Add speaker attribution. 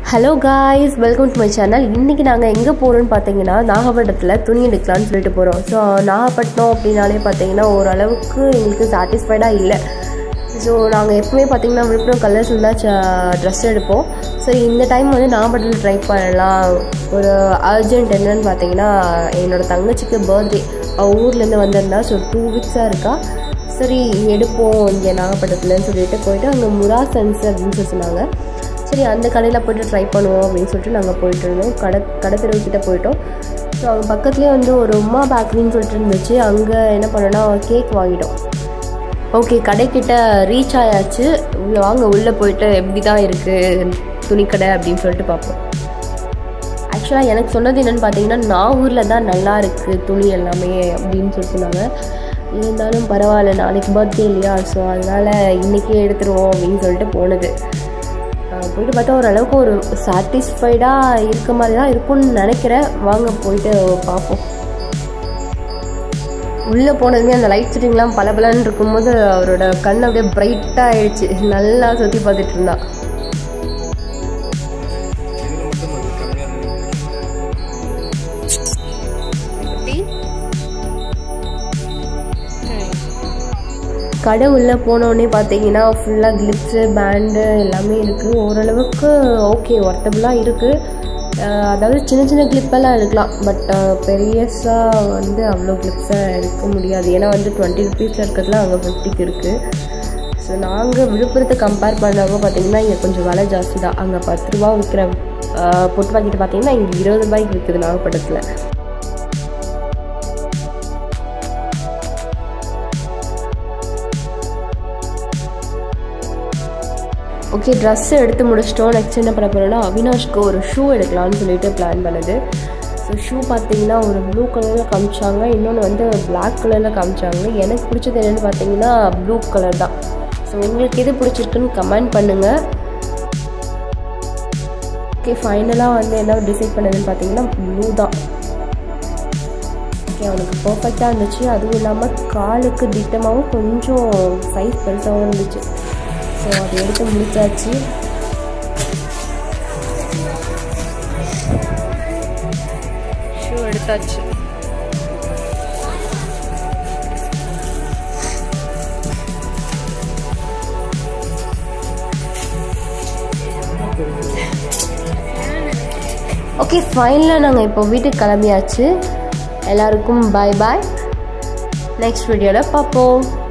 Speaker 1: hello guys welcome to my channel இன்றைக்கி நாங்கள் எங்கே போகிறோம்னு பார்த்தீங்கன்னா நாகப்பட்டினத்தில் துணி எடுக்கலாம்னு சொல்லிட்டு போகிறோம் ஸோ நாகப்பட்டினம் அப்படின்னாலே பார்த்தீங்கன்னா ஓரளவுக்கு எங்களுக்கு சாட்டிஸ்ஃபைடாக இல்லை ஸோ நாங்கள் எப்பவுமே பார்த்தீங்கன்னா விழுப்புரம் கலர்ஸில் தான் ட்ரெஸ் எடுப்போம் சரி இந்த டைம் வந்து நாகப்பட்டினம் ட்ரை பண்ணலாம் ஒரு அர்ஜென்ட் என்னன்னு பார்த்தீங்கன்னா என்னோடய தங்கச்சிக்கு பர்த்டே அவள் ஊர்லேருந்து வந்திருந்தா ஸோ டூ வீக்ஸாக இருக்கா சரி எடுப்போம் இங்கே நாகப்பட்டினத்துலன்னு சொல்லிட்டு போயிட்டு அங்கே முரா சென்ஸ் அப்படின்னு சொல்லி சொன்னாங்க சரி அந்த கடையில் போய்ட்டு ட்ரை பண்ணுவோம் அப்படின்னு சொல்லிட்டு நாங்கள் போயிட்டு இருந்தோம் கடை கடை தெருவுக்கிட்ட போயிட்டோம் ஸோ அவங்க பக்கத்துலேயே வந்து ஒரு உமா பேக்கரின்னு சொல்லிட்டு இருந்துச்சு அங்கே என்ன பண்ணோன்னா கேக் வாங்கிட்டோம் ஓகே கடைக்கிட்ட ரீச் ஆயாச்சு உள்ள வாங்க உள்ளே போயிட்டு எப்படி தான் இருக்குது துணிக்கடை அப்படின்னு சொல்லிட்டு பார்ப்போம் ஆக்சுவலாக எனக்கு சொன்னது என்னென்னு பார்த்தீங்கன்னா நாகூரில் தான் நல்லா இருக்குது துணி எல்லாமே அப்படின்னு சொல்லி சொன்னாங்க இருந்தாலும் பரவாயில்ல நாளைக்கு பர்த்டே இல்லையா ஸோ அதனால் இன்றைக்கே எடுத்துருவோம் அப்படின்னு சொல்லிட்டு போனது போயிட்டு பார்த்தா ஓரளவுக்கு ஒரு சாட்டிஸ்ஃபைடாக இருக்க மாதிரி தான் இருக்கும்னு நினைக்கிறேன் வாங்க போயிட்டு பார்ப்போம் உள்ளே போனதுமே அந்த லைட் செட்டிங்லாம் பல பலன்னு இருக்கும்போது அவரோட கண் அப்படியே பிரைட்டாக ஆயிடுச்சு நல்லா சுற்றி பார்த்துட்டு இருந்தா கடை உள்ளே போனோடனே பார்த்தீங்கன்னா ஃபுல்லாக கிளிப்ஸு பேண்டு எல்லாமே இருக்குது ஓரளவுக்கு ஓகே ஒர்த்தபுளாக இருக்குது அதாவது சின்ன சின்ன கிளிப்பெல்லாம் எடுக்கலாம் பட் பெரியஸாக வந்து அவ்வளோ கிளிப்ஸாக எடுக்க முடியாது ஏன்னா வந்து டுவெண்ட்டி ருபீஸில் இருக்கிறதுலாம் அங்கே ஃபிஃப்டிக்கு இருக்குது ஸோ நாங்கள் விழுப்புரத்தை கம்பேர் பண்ணவங்க பார்த்தீங்கன்னா இங்கே கொஞ்சம் விலை ஜாஸ்தி தான் அங்கே பத்து ரூபா விற்கிற பொட்டு பாக்கெட்டு பார்த்தீங்கன்னா இங்கே இருபது ரூபாய்க்கு விற்குது நாகப்பட்டத்தில் ஓகே ட்ரெஸ்ஸு எடுத்து முடிச்சிட்டோம் நெக்ஸ்ட் என்ன பண்ண போகிறோன்னா அவினாஷ்க்கு ஒரு ஷூ எடுக்கலாம்னு சொல்லிட்டு பிளான் பண்ணுது ஸோ ஷூ பார்த்தீங்கன்னா ஒரு ப்ளூ கலரில் காமிச்சாங்க இன்னொன்று வந்து பிளாக் கலரில் காமிச்சாங்க எனக்கு பிடிச்சது என்னென்னு பார்த்தீங்கன்னா ப்ளூ கலர் தான் ஸோ உங்களுக்கு எது பிடிச்சிருக்குன்னு கமெண்ட் பண்ணுங்கள் ஓகே ஃபைனலாக வந்து என்ன டிசைட் பண்ணதுன்னு பார்த்தீங்கன்னா ப்ளூ தான் ஓகே அவனுக்கு பர்ஃபெக்டாக இருந்துச்சு அதுவும் இல்லாமல் காலுக்கு திட்டமாகவும் கொஞ்சம் சைஸ் பெருசாகவும் இருந்துச்சு ஸோ அதை எடுத்து முடிச்சாச்சு ஷூ எடுத்தாச்சு ஓகே ஃபைனலாக நாங்கள் இப்போ வீட்டுக்கு கிளம்பியாச்சு எல்லாருக்கும் பாய் பாய் நெக்ஸ்ட் வீடியோவில் பார்ப்போம்